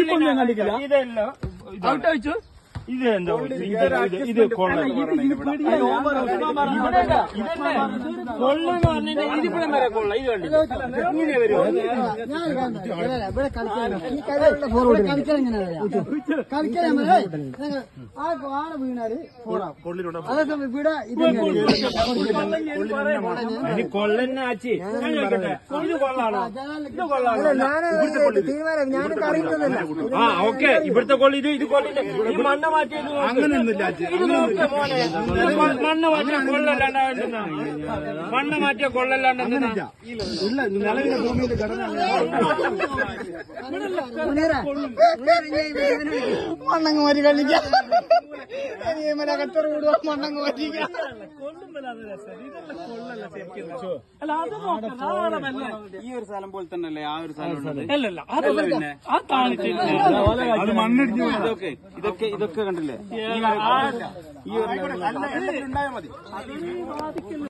ഒന്നും ഞാൻ കണ്ടിട്ടില്ല ഇതെല്ലാം ഔട്ട് അയച്ചു ഇത് എന്തോ ഇത് ഇത് ഇത് കൊള്ള കൊള്ളെന്ന് പറഞ്ഞാൽ ഇതിപ്പോഴും വരെ കൊള്ള ഇത് കണ്ടില്ല ഇങ്ങനെ വരുമോ ഞാൻ ഇവിടെ കളിക്കാൻ ഈ കളിയുടെ കളിക്കാൻ എങ്ങനെയാ കളിക്കാൻ ആ വാഴ വീണാല് പോടാം അതേസമയം ഇവിടെ ഇത് ഇനി കൊള്ളന്നെ ആച്ചി ഞാൻ ചോദിക്കട്ടെ ഇത് കൊള്ളാണോ ഇത് കൊള്ളാണോ തീരുമാനം ഞാനൊക്കെ അറിയുന്നതല്ല ആ ഓക്കെ ഇവിടുത്തെ കൊള്ളി ഇത് ഇത് കൊള്ളില്ല ഈ മണ്ണ് മാറ്റിയത് അങ്ങനെയൊന്നുമില്ല മണ്ണ് മാറ്റിയ കൊള്ളല്ലാണ്ട് മണ്ണ് മാറ്റിയ കൊള്ളല്ലാണ്ട് മണ്ണങ്ങ് മാറ്റി കളിക്കാം കച്ചറ വിടുക മണ്ണങ്ങ് മാറ്റിക്കാം അല്ല അത് നോക്കാം നാളെ മെല്ലെ. ഈ ഒരു സ്ഥലം പോലെ തന്നെയല്ലേ ആ ഒരു സ്ഥലം ഉള്ളത് അല്ലല്ല അത് ആ താണിട്ടില്ല ഇതൊക്കെ ഇതൊക്കെ ഇതൊക്കെ കണ്ടില്ലേ ആ ഈ ഒരു